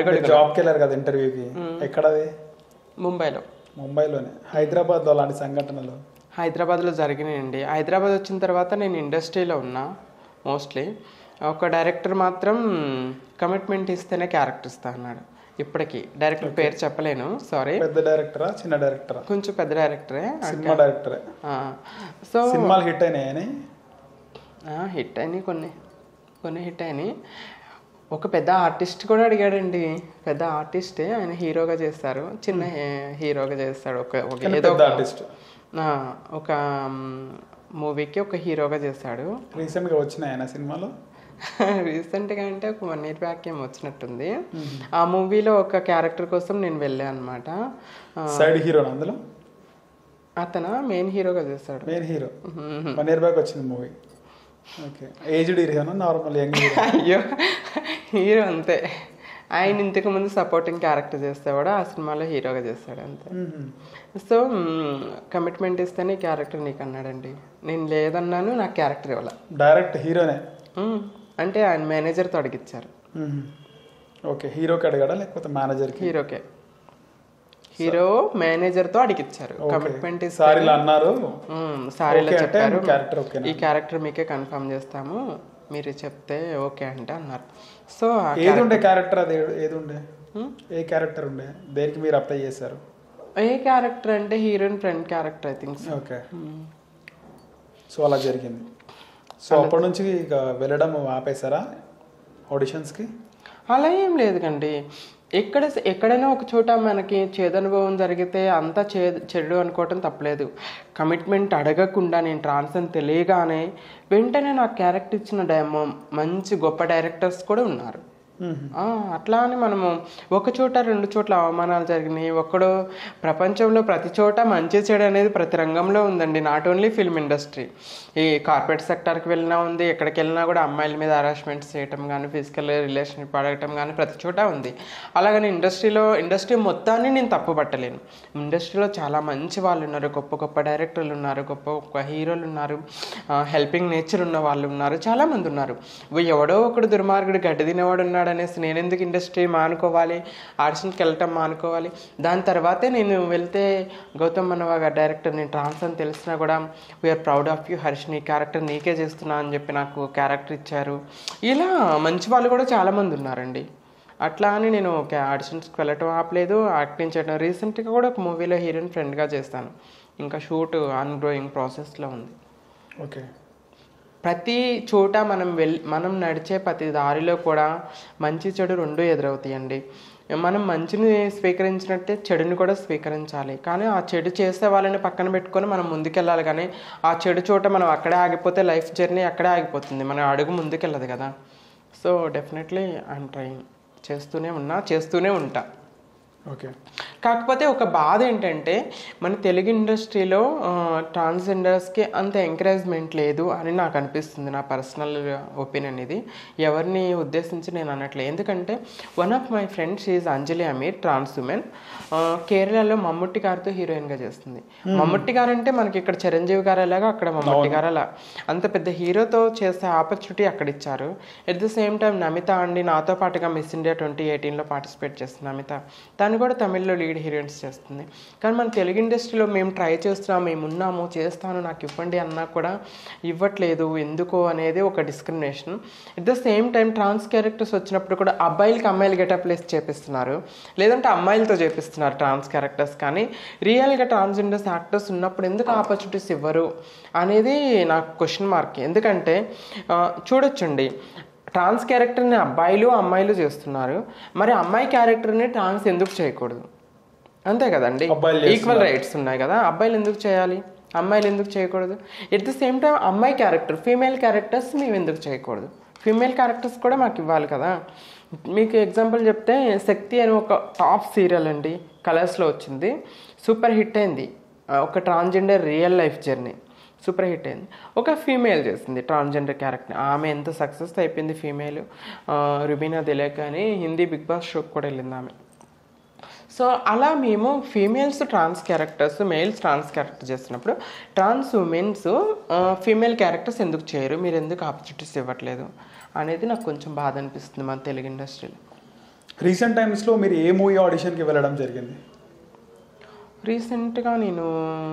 జాబ్కి వెళ్ళారు కదా ఇంటర్వ్యూకి ఎక్కడది ముంబైలో ముంబైలోనే హైదరాబాద్లో అలాంటి సంఘటనలు హైదరాబాద్లో జరిగినాయండి హైదరాబాద్ వచ్చిన తర్వాత నేను ఇండస్ట్రీలో ఉన్నా మోస్ట్లీ ఒక డైరెక్టర్ మాత్రం కమిట్మెంట్ ఇస్తేనే క్యారెక్టర్ ఇస్తా అన్నాడు ఇప్పటికి డైరెక్టర్ పేరు చెప్పలేను సారీ పెద్ద డైరెక్టరా చిన్న డైరెక్టరా కొంచెం పెద్ద డైరెక్టరే సినిమా డైరెక్టరే సో సినిమాలు హిట్ అయినాయని హిట్ అయినాయి కొన్ని కొన్ని హిట్ అయినాయి ఒక పెద్ద ఆర్టిస్ట్ కూడా అడిగాడండి పెద్ద ఆర్టిస్టే ఆయన హీరోగా చేస్తారు చిన్న హీ- హీరోగా చేస్తాడు ఒక ఒక కానీ ఏదో పెద్ద ఒక- ఆర్టిస్ట్ ఆ, ఒక మూవీకి ఒక హీరోగా చేశాడు రీసెంట్గా వచ్చినాయి ఆయన సినిమాలో రీసెంట్గా అంటే ఒక వన్ ఇయర్ బ్యాక్ ఏం వచ్చినట్టుంది ఆ మూవీలో ఒక క్యారెక్టర్ కోసం నేను వెళ్ళాను అనమాట సైడ్ హీరో అందులో అతను మెయిన్ హీరోగా చేశాడు main hero one year back వచ్చింది మూవీ ఓకే ఏజ్డ్ హీరోనా నార్మల్ యంగ్ హీరో అయ్యో హీరో అంతే ఆయన ఇంతకు ముందు సపోర్టింగ్ క్యారెక్టర్ చేసేవాడు ఆ సినిమాలో హీరోగా చేస్తాడు అంతే సో కమిట్మెంట్ ఇస్తేనే క్యారెక్టర్ నీకు అన్నాడండి నేను లేదన్నాను నాకు క్యారెక్టర్ ఇవ్వాల డైరెక్ట్ హీరోనే మ్మ్. అంటే ఆయన మేనేజర్తో అడిగిచ్చారు ఓకే హీరోకి అడిగాడా లేకపోతే మేనేజర్కి హీరోకే హీరో మేనేజర్తో అడిగిచ్చారు కమిట్మెంట్ ఇస్తే సార్ ఇలా అన్నారు మ్మ్, సారీలో ఓకే అంటే చెప్పారు క్యారెక్టర్ ఓకేనా ఈ క్యారెక్టర్ మీకే కన్ఫర్మ్ చేస్తాము మీరు చెప్తే ఓకే అంటే అన్నారు సో ఆ ఏది ఉండే క్యారెక్టర్ అది ఏది ఉండే ఏ క్యారెక్టర్ ఉండే దేనికి మీరు అప్లై చేశారు ఏ క్యారెక్టర్ అంటే heroine friend character I think okay so అలా జరిగింది సో అప్పటి నుంచి ఇక వెళ్ళడం ఆపేశారా ఆడిషన్స్కి అలా ఏం లేదు కండి ఎక్కడ ఎక్కడైనా ఒక చోట మనకి చేదనుభవం జరిగితే అంతా చే చెడు అనుకోవటం తప్పలేదు కమిట్మెంట్ అడగకుండా నేను ట్రాన్స్ అని తెలియగానే వెంటనే నాకు క్యారెక్టర్ ఇచ్చిన డెమో మంచి గొప్ప డైరెక్టర్స్ కూడా ఉన్నారు ఆ, అట్లా అని మనము ఒక చోట రెండు చోట్ల అవమానాలు జరిగినాయి ఒక్కడో ప్రపంచంలో ప్రతి చోట మంచి చెడు అనేది ప్రతి రంగంలో ఉందండి నాట్ ఓన్లీ ఫిల్మ్ ఇండస్ట్రీ ఈ కార్పొరేట్ సెక్టార్కి వెళ్ళినా ఉంది ఎక్కడికి వెళ్ళినా కూడా అమ్మాయిల మీద హరాస్మెంట్స్ చేయటం కానీ ఫిజికల్ రిలేషన్షిప్ అడగటం కానీ ప్రతి చోట ఉంది అలాగని ఇండస్ట్రీలో ఇండస్ట్రీ మొత్తాన్ని నేను తప్పు పట్టలేను ఇండస్ట్రీలో చాలా మంచి వాళ్ళు ఉన్నారు గొప్ప గొప్ప డైరెక్టర్లు ఉన్నారు గొప్ప గొప్ప హీరోలు ఉన్నారు హెల్పింగ్ నేచర్ ఉన్న వాళ్ళు ఉన్నారు చాలామంది ఉన్నారు ఓ ఎవడో ఒకడు దుర్మార్గుడు గడ్డి తినేవాడు ఉన్నాడు అనేసి నేను ఎందుకు ఇండస్ట్రీ మానుకోవాలి ఆడిషన్కి వెళ్ళటం మానుకోవాలి దాని తర్వాతే నేను వెళ్తే గౌతమ్ మనవాగా డైరెక్టర్ నేను ట్రాన్స్ అని తెలిసినా కూడా we're proud of you Harsh నీ క్యారెక్టర్ నీకే చేస్తున్నా అని చెప్పి నాకు క్యారెక్టర్ ఇచ్చారు ఇలా మంచి వాళ్ళు కూడా చాలామంది ఉన్నారండి అట్లా అని నేను ఒక ఆడిషన్స్కి వెళ్ళటం ఆపలేదు యాక్టింగ్ చేయడం రీసెంట్గా కూడా ఒక మూవీలో హీరోయిన్ ఫ్రెండ్గా చేస్తాను ఇంకా షూట్ ఆన్ గ్రోయింగ్ ప్రాసెస్లో ఉంది ఓకే ప్రతి చోట మనం వెల్ మనం నడిచే ప్రతి దారిలో కూడా మంచి చెడు రెండు ఎదురవుతాయండి మనం మంచిని స్వీకరించినట్టే చెడుని కూడా స్వీకరించాలి కానీ ఆ చెడు చేసే వాళ్ళని పక్కన పెట్టుకొని మనం ముందుకెళ్ళాలి కానీ ఆ చెడు చోట మనం అక్కడే ఆగిపోతే లైఫ్ జర్నీ అక్కడే ఆగిపోతుంది మన అడుగు ముందుకెళ్ళదు కదా సో డెఫినెట్లీ ఐఎమ్ ట్రైన్ చేస్తూనే ఉన్నా చేస్తూనే ఉంటా ఓకే కాకపోతే ఒక బాధ ఏంటంటే మన తెలుగు ఇండస్ట్రీలో ట్రాన్స్జెండర్స్కి అంత ఎంకరేజ్మెంట్ లేదు అని నాకు అనిపిస్తుంది నా పర్సనల్ ఒపీనియన్ ఇది ఎవరిని ఉద్దేశించి నేను అనట్లేదు ఎందుకంటే one of my friends is Anjali Ameer trans women కేరళలో మమ్ముట్టి గారితో హీరోయిన్గా చేస్తుంది మమ్ముట్టి గారు అంటే మనకి ఇక్కడ చిరంజీవి గారు ఎలాగా అక్కడ మమ్ముట్టి గారు అలా అంత పెద్ద హీరోతో చేసే ఆపర్చునిటీ అక్కడ ఇచ్చారు at the same time Namitha అండి నాతో పాటుగా మిస్ ఇండియా ట్వంటీ ఎయిటీన్లో పార్టిసిపేట్ చేస్తుంది నమిత తను కూడా తమిళ్లో లీడ్ హీరోయిన్స్ చేస్తుంది కానీ మన తెలుగు ఇండస్ట్రీలో మేము ట్రై చేస్తున్నాం మేము ఉన్నాము చేస్తాను నాకు ఇవ్వండి అన్నా కూడా ఇవ్వట్లేదు ఎందుకో అనేది ఒక discrimination at the same time trans characters వచ్చినప్పుడు కూడా అబ్బాయిలకి అమ్మాయిలు గెటప్ ప్లేస్ చేపిస్తున్నారు లేదంటే అమ్మాయిలతో చేపిస్తున్నారు ట్రాన్స్ క్యారెక్టర్స్ కానీ రియల్గా ట్రాన్స్జెండర్స్ యాక్టర్స్ ఉన్నప్పుడు ఎందుకు ఆపర్చునిటీస్ ఇవ్వరు అనేది నాకు క్వశ్చన్ మార్క్ ఎందుకంటే ఆ, చూడొచ్చండి ట్రాన్స్ క్యారెక్టర్ని అబ్బాయిలు అమ్మాయిలు చేస్తున్నారు మరి అమ్మాయి క్యారెక్టర్ని ట్రాన్స్ ఎందుకు చేయకూడదు అంతే కదండి అబ్బాయిలు ఈక్వల్ రైట్స్ ఉన్నాయి కదా అబ్బాయిలు ఎందుకు చేయాలి అమ్మాయిలు ఎందుకు చేయకూడదు ఎట్ ద సేమ్ టైం అమ్మాయి క్యారెక్టర్ ఫీమేల్ క్యారెక్టర్స్ మేము ఎందుకు చేయకూడదు ఫీమేల్ క్యారెక్టర్స్ కూడా మాకు ఇవ్వాలి కదా మీకు ఎగ్జాంపుల్ చెప్తే శక్తి అని ఒక టాప్ సీరియల్ అండి కలర్స్లో వచ్చింది సూపర్ హిట్ అయింది ఆ, ఒక transgender real life journey super hit అయింది ఒక ఫీమేల్ చేసింది ట్రాన్స్జెండర్ క్యారెక్టర్ ఆమె ఎంత సక్సెస్ అయిపోయింది ఫీమేల్ రుబీనా దిలేక్ అని హిందీ బిగ్ బాస్ షోకి కూడా వెళ్ళింది ఆమె సో అలా మేము females trans characters males trans character చేస్తున్నప్పుడు ట్రాన్స్ ఉమెన్స్ ఫీమేల్ క్యారెక్టర్స్ ఎందుకు చేయరు మీరు ఎందుకు ఆపర్చునిటీస్ ఇవ్వట్లేదు అనేది నాకు కొంచెం బాధ అనిపిస్తుంది మన తెలుగు ఇండస్ట్రీలో రీసెంట్ టైమ్స్లో మీరు ఏ మూవీ ఆడిషన్కి వెళ్ళడం జరిగింది రీసెంట్గా నేను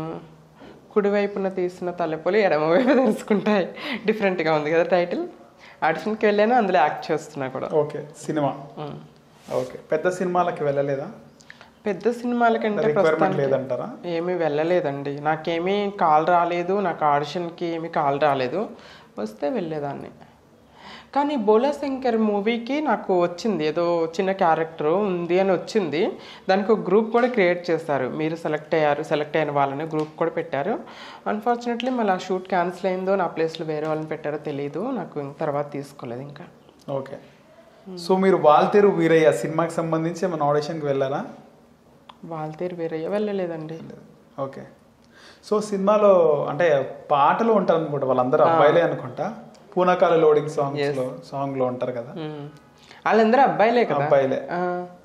కుడివైపున తీసిన తలపొలి ఎడమవైపు తెలుసుకుంటాయి డిఫరెంట్గా ఉంది కదా టైటిల్ ఆడిషన్కి వెళ్ళాను అందులో యాక్ట్ చేస్తున్నా కూడా ఓకే సినిమా ఉమ్. ఓకే పెద్ద సినిమాలకి వెళ్ళలేదా పెద్ద సినిమాల కంటే రిక్వైర్మెంట్ ప్రస్తుతానికి లేదంటారా ఏమీ వెళ్ళలేదండి నాకేమీ కాల్ రాలేదు నాకు ఆడిషన్కి ఏమీ కాల్ రాలేదు వస్తే వెళ్ళేదాన్ని కానీ బోలా శంకర్ మూవీకి నాకు వచ్చింది ఏదో చిన్న క్యారెక్టర్ ఉంది అని వచ్చింది దానికి ఒక గ్రూప్ కూడా క్రియేట్ చేస్తారు మీరు సెలెక్ట్ అయ్యారు సెలెక్ట్ అయిన వాళ్ళని గ్రూప్ కూడా పెట్టారు అన్ఫార్చునేట్లీ మళ్ళీ ఆ షూట్ క్యాన్సిల్ అయిందో నా ప్లేస్లో వేరే వాళ్ళని పెట్టారో తెలియదు నాకు ఇంక తర్వాత తీసుకోలేదు ఇంకా ఓకే సో మీరు వాల్తేరు వీరయ్య సినిమాకి సంబంధించి ఏమైనా ఆడిషన్కి వెళ్ళారా వాళ్ళతేరు వేరే వెళ్ళలేదండి ఓకే సో సినిమాలో అంటే పాటలు ఉంటారు అనుకుంటా వాళ్ళందరూ అబ్బాయిలే అనుకుంటా పూనకాల లోడింగ్ సాంగ్స్ లో సాంగ్ లో ఉంటారు కదా ఉమ్. వాళ్ళందరూ అబ్బాయిలే కదా అబ్బాయిలే ఆ.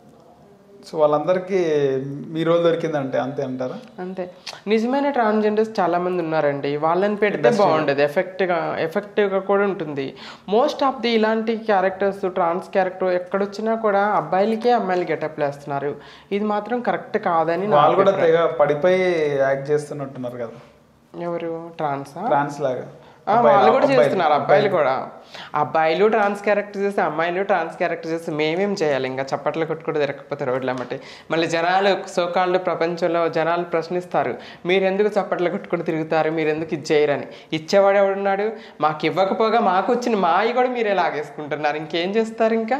సో వాళ్ళందరికీ మీ రోజు దొరికిందంటే అంతే అంటారా అంతే నిజమైన ట్రాన్స్జెండర్స్ చాలా మంది ఉన్నారండి వాళ్ళని పెడితే బాగుండదు ఎఫెక్ట్గా ఎఫెక్టివ్గా కూడా ఉంటుంది మోస్ట్ ఆఫ్ ది ఇలాంటి క్యారెక్టర్స్ ట్రాన్స్ క్యారెక్టర్ ఎక్కడొచ్చినా కూడా అబ్బాయిలకే అమ్మాయిలు గెటప్ వేస్తున్నారు ఇది మాత్రం కరెక్ట్ కాదని నా వాళ్ళు కూడా తెగ పడిపోయి యాక్ట్ చేస్తున్నట్టున్నారు కదా ఎవరు ట్రాన్సా ట్రాన్స్ లాగా ఆ, వాళ్ళు కూడా చేస్తున్నారు అబ్బాయిలు కూడా అబ్బాయిలు ట్రాన్స్ క్యారెక్టర్ చేసి అమ్మాయిలు ట్రాన్స్ క్యారెక్టర్ చేసి మేమేం చేయాలి ఇంకా చప్పట్లు కొట్టుకుంటూ తిరగకపోతే రోడ్లు అమ్మటి మళ్ళీ జనాలు సోకాళ్ళు ప్రపంచంలో జనాలు ప్రశ్నిస్తారు మీరు ఎందుకు చప్పట్లు కొట్టుకుంటూ తిరుగుతారు మీరు ఎందుకు ఇది చేయరని ఇచ్చేవాడు ఎవడున్నాడు మాకు ఇవ్వకపోగా మాకు వచ్చిన మాయి కూడా మీరే లాగేసుకుంటున్నారు ఇంకేం చేస్తారు ఇంకా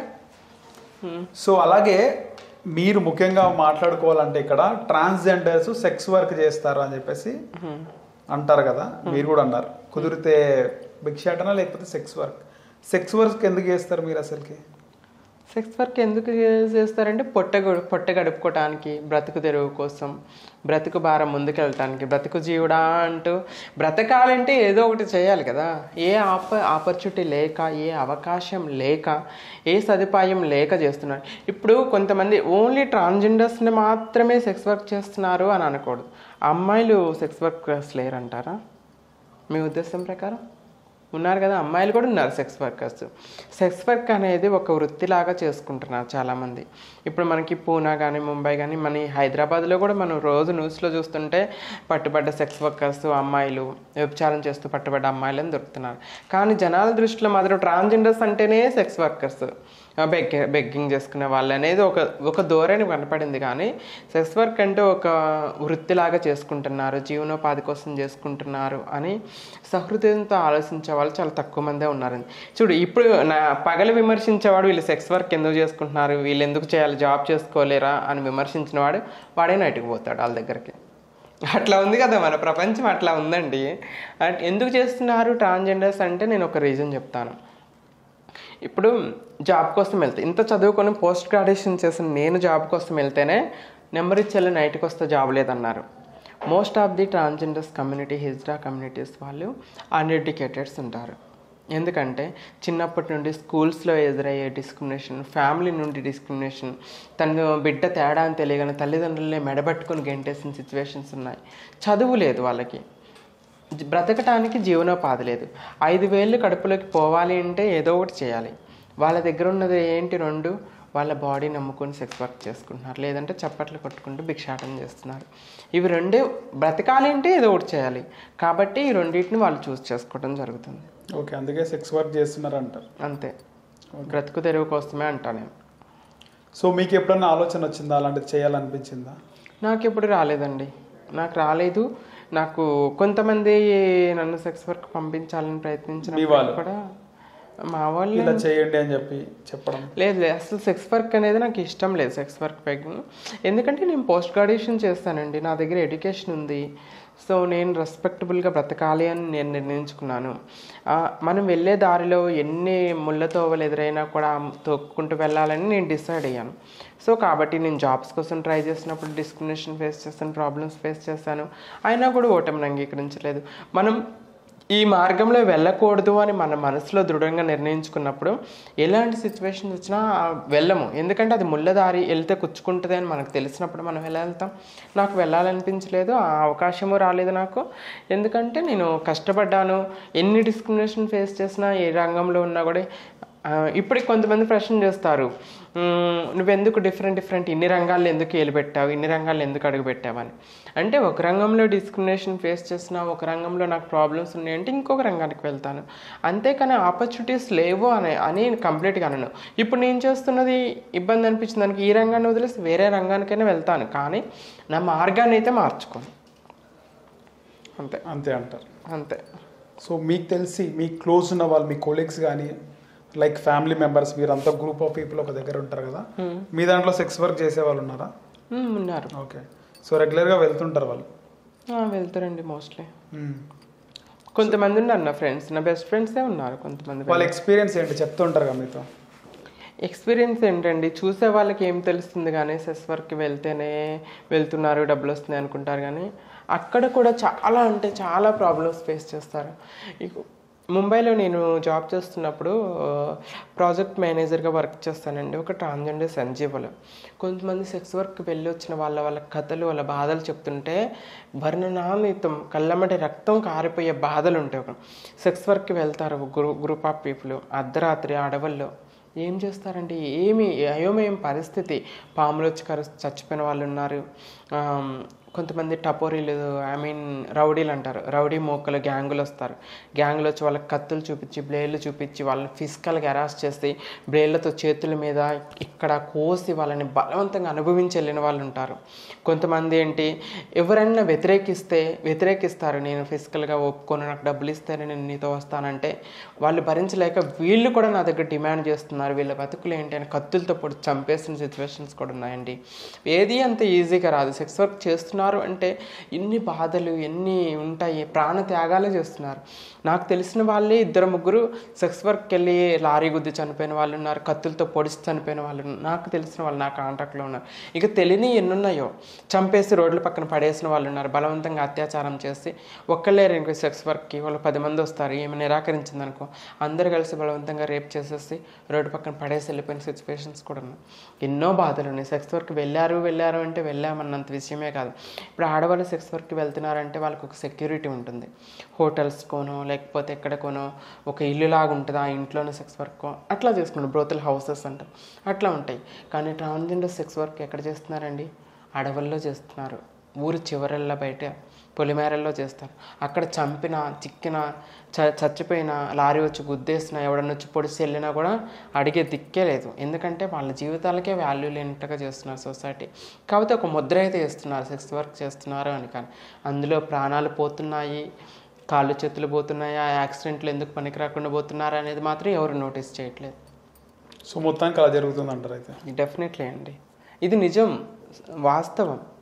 హ్మ్. సో అలాగే మీరు ముఖ్యంగా మాట్లాడుకోవాలంటే ఇక్కడ ట్రాన్స్జెండర్స్ సెక్స్ వర్క్ చేస్తారు అని చెప్పేసి అంటారు కదా మీరు కూడా అన్నారు కుదిరితే భిక్షాటన లేకపోతే సెక్స్ వర్క్ సెక్స్ వర్క్ ఎందుకు చేస్తారు మీరు అసలుకి సెక్స్ వర్క్ ఎందుకు చేస్తారంటే పొట్ట గడు- పొట్ట గడుపుకోవటానికి బ్రతుకు తెరువు కోసం బ్రతుకు భారం ముందుకెళ్ళటానికి బ్రతుకు జీవుడా అంటూ బ్రతకాలంటే ఏదో ఒకటి చేయాలి కదా ఏ ఆప ఆపర్చునిటీ లేక ఏ అవకాశం లేక ఏ సదుపాయం లేక చేస్తున్నారు ఇప్పుడు కొంతమంది ఓన్లీ ట్రాన్స్జెండర్స్ని మాత్రమే సెక్స్ వర్క్ చేస్తున్నారు అని అనకూడదు అమ్మాయిలు సెక్స్ వర్కర్స్ లేరంటారా మీ ఉద్దేశం ప్రకారం ఉన్నారు కదా అమ్మాయిలు కూడా ఉన్నారు సెక్స్ వర్కర్స్ సెక్స్ వర్క్ అనేది ఒక వృత్తిలాగా చేసుకుంటున్నారు చాలామంది ఇప్పుడు మనకి పూనా కానీ ముంబై కానీ మన ఈ హైదరాబాద్లో కూడా మనం రోజు న్యూస్లో చూస్తుంటే పట్టుబడ్డ సెక్స్ వర్కర్స్ అమ్మాయిలు వ్యభిచారం చేస్తూ పట్టుబడ్డ అమ్మాయిలని దొరుకుతున్నారు కానీ జనాల దృష్టిలో మాత్రం ట్రాన్స్జెండర్స్ అంటేనే సెక్స్ వర్కర్స్ బెగ్ బెగ్గింగ్ చేసుకునే వాళ్ళు అనేది ఒక ఒక ధోరణి కనపడింది కానీ సెక్స్ వర్క్ అంటే ఒక వృత్తిలాగా చేసుకుంటున్నారు జీవనోపాధి కోసం చేసుకుంటున్నారు అని సహృదయంతో ఆలోచించే వాళ్ళు చాలా తక్కువ మందే ఉన్నారండి చూడు ఇప్పుడు నా పగలు విమర్శించేవాడు వీళ్ళు సెక్స్ వర్క్ ఎందుకు చేసుకుంటున్నారు వీళ్ళు ఎందుకు చేయాలి జాబ్ చేసుకోలేరా అని విమర్శించిన వాడు వాడే నైట్కి పోతాడు వాళ్ళ దగ్గరికి అట్లా ఉంది కదా మన ప్రపంచం అట్లా ఉందండి అట్- ఎందుకు చేస్తున్నారు ట్రాన్స్జెండర్స్ అంటే నేను ఒక రీజన్ చెప్తాను ఇప్పుడు జాబ్ కోసం వెళ్తే ఇంత చదువుకొని పోస్ట్ గ్రాడ్యుయేషన్ చేసిన నేను జాబ్ కోసం వెళ్తేనే నెంబర్ ఇచ్చేళ్ళ నైట్కి వస్తే జాబ్ లేదన్నారు most of the transgenders community hijra communities వాళ్ళు అన్ఎడ్యుకేటెడ్స్ ఉంటారు ఎందుకంటే చిన్నప్పటి నుండి స్కూల్స్లో ఎదురయ్యే డిస్క్రిమినేషన్ ఫ్యామిలీ నుండి డిస్క్రిమినేషన్ తన బిడ్డ తేడా అని తెలియగానే తల్లిదండ్రులనే మెడబట్టుకొని గెంటేసిన సిచ్యువేషన్స్ ఉన్నాయి చదువు లేదు వాళ్ళకి జీ- బ్రతకటానికి జీవనోపాధి లేదు ఐదు వేళ్ళు కడుపులోకి పోవాలి అంటే ఏదో ఒకటి చేయాలి వాళ్ళ దగ్గర ఉన్నది ఏంటి రెండు వాళ్ళ బాడీ నమ్ముకొని సెక్స్ వర్క్ చేసుకుంటున్నారు లేదంటే చప్పట్లు కొట్టుకుంటూ భిక్షాటన చేస్తున్నారు ఇవి రెండే బ్రతకాలి అంటే ఏదో ఒకటి చేయాలి కాబట్టి ఈ రెండింటిని వాళ్ళు చూస్ చేసుకోవడం జరుగుతుంది ఓకే అందుకే సెక్స్ వర్క్ చేస్తున్నారు అంటారు అంతే బ్రతుకు తెరువు కోసమే అంటా నేను సో మీకు ఎప్పుడన్నా ఆలోచన వచ్చిందా అలాంటిది చేయాలనిపించిందా నాకు ఎప్పుడు రాలేదండి నాకు రాలేదు నాకు కొంతమంది నన్ను సెక్స్ వర్క్ పంపించాలని మీ ప్రయత్నించిన వాళ్ళు? కూడా మా వాళ్ళు ఇలా చేయండి అని చెప్పి చెప్పడం లేదు లేదు అసలు సెక్స్ వర్క్ అనేది నాకు ఇష్టం లేదు సెక్స్ వర్క్ పెగ్గింగ్ ఎందుకంటే నేను పోస్ట్ గ్రాడ్యుయేషన్ చేస్తానండి నా దగ్గర ఎడ్యుకేషన్ ఉంది సో నేను రెస్పెక్టబుల్గా బ్రతకాలి అని నేను నిర్ణయించుకున్నాను ఆ, మనం వెళ్ళే దారిలో ఎన్ని ముళ్ళ తోవలు ఎదురైనా కూడా తొక్కుంటూ వెళ్ళాలని నేను డిసైడ్ అయ్యాను సో కాబట్టి నేను జాబ్స్ కోసం ట్రై చేసినప్పుడు డిస్క్రిమినేషన్ ఫేస్ చేస్తాను ప్రాబ్లమ్స్ ఫేస్ చేస్తాను అయినా కూడా ఓటమిని అంగీకరించలేదు మనం ఈ మార్గంలో వెళ్ళకూడదు అని మన మనసులో దృఢంగా నిర్ణయించుకున్నప్పుడు ఎలాంటి సిచ్యువేషన్స్ వచ్చినా ఆ వెళ్ళము ఎందుకంటే అది ముళ్ళదారి వెళ్తే కుచ్చుకుంటుంది అని మనకు తెలిసినప్పుడు మనం ఎలా వెళ్తాం నాకు వెళ్ళాలనిపించలేదు ఆ అవకాశము రాలేదు నాకు ఎందుకంటే నేను కష్టపడ్డాను ఎన్ని డిస్క్రిమినేషన్ ఫేస్ చేసినా ఏ రంగంలో ఉన్నా కూడా ఆ, ఇప్పటికి కొంతమంది ప్రశ్న చేస్తారు "మ్మ్, నువ్వెందుకు డిఫరెంట్ డిఫరెంట్ ఇన్ని రంగాల్లో ఎందుకు ఏలు పెట్టావు ఇన్ని రంగాల్లో ఎందుకు అడుగు పెట్టావని అంటే ఒక రంగంలో డిస్క్రిమినేషన్ ఫేస్ చేసిన ఒక రంగంలో నాకు ప్రాబ్లమ్స్ ఉన్నాయంటే ఇంకొక రంగానికి వెళ్తాను అంతేకాని ఆపర్చునిటీస్ లేవు అని అని కంప్లీట్గా అనను ఇప్పుడు నేను చేస్తున్నది ఇబ్బంది అనిపించింది దానికి ఈ రంగాన్ని వదిలేసి వేరే రంగానికైనా వెళ్తాను కానీ నా మార్గాన్ని అయితే మార్చుకోను అంతే అంతే అంటారు అంతే సో మీకు తెలిసి మీకు క్లోజ్ ఉన్న వాళ్ళు మీ కొలీగ్స్ కానీ లైక్ ఫ్యామిలీ మెంబర్స్ మీరంతా గ్రూప్ ఆఫ్ పీపుల్ ఒక దగ్గర ఉంటారు కదా మీ దాంట్లో సెక్స్ వర్క్ చేసే వాళ్ళు ఉన్నారా మ్మ్, ఉన్నారు ఓకే సో రెగ్యులర్గా వెళ్తుంటారు వాళ్ళు ఆ, వెళ్తారండి మోస్ట్లీ మ్మ్. కొంతమంది ఉన్నారు నా ఫ్రెండ్స్ నా బెస్ట్ ఫ్రెండ్సే ఉన్నారు కొంతమంది వాళ్ళ ఎక్స్పీరియన్స్ ఏంటి చెప్తుంటారు కదా మీతో ఎక్స్పీరియన్స్ ఏంటండి చూసే వాళ్ళకి ఏం తెలుస్తుంది కానీ సెస్ వర్క్కి వెళ్తేనే వెళ్తున్నారు డబ్బులు వస్తున్నాయి అనుకుంటారు కానీ అక్కడ కూడా చాలా అంటే చాలా ప్రాబ్లమ్స్ ఫేస్ చేస్తారు ఇక ముంబైలో నేను జాబ్ చేస్తున్నప్పుడు ప్రాజెక్ట్ మేనేజర్గా వర్క్ చేస్తానండి ఒక ట్రాన్స్జెండర్ సంజీవలో కొంతమంది సెక్స్ వర్క్ వెళ్ళి వచ్చిన వాళ్ళ వాళ్ళ కథలు వాళ్ళ బాధలు చెప్తుంటే వర్ణనామితం కళ్ళమ్మటి రక్తం కారిపోయే బాధలు ఉంటాయి ఒక సెక్స్ వర్క్కి వెళ్తారు ఒక గ్రూ గ్రూప్ ఆఫ్ పీపుల్ అర్ధరాత్రి అడవుల్లో ఏం చేస్తారండి ఏమి అయోమయం పరిస్థితి పాములు వచ్చి కరు చచ్చిపోయిన వాళ్ళు ఉన్నారు ఆమ్, కొంతమంది టపోరీలు ఐ మీన్ రౌడీలు అంటారు రౌడీ మోక్కలు గ్యాంగులు వస్తారు గ్యాంగులు వచ్చి వాళ్ళకి కత్తులు చూపించి బ్లేడ్లు చూపించి వాళ్ళని ఫిజికల్గా అరెస్ట్ చేసి బ్లేడ్లతో చేతుల మీద ఇక్కడ కోసి వాళ్ళని బలవంతంగా అనుభవించి వెళ్ళిన వాళ్ళు ఉంటారు కొంతమంది ఏంటి ఎవరైనా వ్యతిరేకిస్తే వ్యతిరేకిస్తారు నేను ఫిజికల్గా ఒప్పుకొని నాకు డబ్బులు ఇస్తేనే నేను నీతో వస్తానంటే వాళ్ళు భరించలేక వీళ్ళు కూడా నా దగ్గర డిమాండ్ చేస్తున్నారు వీళ్ళ బతుకులు ఏంటి అని కత్తులతో పొడి చంపేసిన సిచ్యువేషన్స్ కూడా ఉన్నాయండి ఏది అంత ఈజీగా రాదు సెక్స్ వర్క్ చేస్తున్నారు అంటే ఎన్ని బాధలు ఎన్ని ఉంటాయి ప్రాణ త్యాగాలే చేస్తున్నారు నాకు తెలిసిన వాళ్ళే ఇద్దరు ముగ్గురు సెక్స్ వర్క్కి వెళ్ళి లారీ గుద్ది చనిపోయిన వాళ్ళు ఉన్నారు కత్తులతో పొడిచి చనిపోయిన వాళ్ళు ఉన్నారు. నాకు తెలిసిన వాళ్ళు నా కాంటాక్ట్లో ఉన్నారు ఇక తెలియని ఎన్నున్నాయో చంపేసి రోడ్ల పక్కన పడేసిన వాళ్ళు ఉన్నారు బలవంతంగా అత్యాచారం చేసి ఒక్కళ్ళే ఇంకో సెక్స్ వర్క్కి వాళ్ళు పది మంది వస్తారు ఏమి నిరాకరించింది అనుకో అందరు కలిసి బలవంతంగా రేప్ చేసేసి రోడ్డు పక్కన పడేసి వెళ్ళిపోయిన సిచ్యువేషన్స్ కూడా ఉన్నాయి ఎన్నో బాధలు ఉన్నాయి సెక్స్ వర్క్ వెళ్ళారు వెళ్ళారు అంటే వెళ్ళామన్నంత విషయమే కాదు ఇప్పుడు ఆడవాళ్ళు సెక్స్ వర్క్కి వెళ్తున్నారంటే వాళ్ళకి ఒక సెక్యూరిటీ ఉంటుంది హోటల్స్కోనో లేకపోతే ఎక్కడికోనో ఒక ఇల్లు లాగా ఉంటుంది ఆ ఇంట్లోనే సెక్స్ వర్క్ అట్లా చేసుకుంటారు బ్రోతల్ హౌసెస్ అంటారు అట్లా ఉంటాయి కానీ ట్రాన్స్జెండర్ సెక్స్ వర్క్ ఎక్కడ చేస్తున్నారండి అడవుల్లో చేస్తున్నారు ఊరు చివరల్లో బయట పొలిమేరల్లో చేస్తారు అక్కడ చంపిన చిక్కిన చ చచ్చిపోయిన లారీ వచ్చి గుద్దేసిన ఎవడన్నా వచ్చి పొడిచి వెళ్ళినా కూడా అడిగే దిక్కే లేదు ఎందుకంటే వాళ్ళ జీవితాలకే వాల్యూ లేనట్టుగా చేస్తున్నారు సొసైటీ కాకపోతే ఒక ముద్ర అయితే వేస్తున్నారు సెక్స్ వర్క్ చేస్తున్నారు అని కానీ అందులో ప్రాణాలు పోతున్నాయి కాళ్ళు చేతులు పోతున్నాయి ఆ యాక్సిడెంట్లు ఎందుకు పనికి రాకుండా పోతున్నారు అనేది మాత్రం ఎవరు నోటీస్ చేయట్లేదు సో మొత్తానికి అలా జరుగుతుంది అంటారు అయితే డెఫినెట్లీ అండి ఇది నిజం వాస్తవం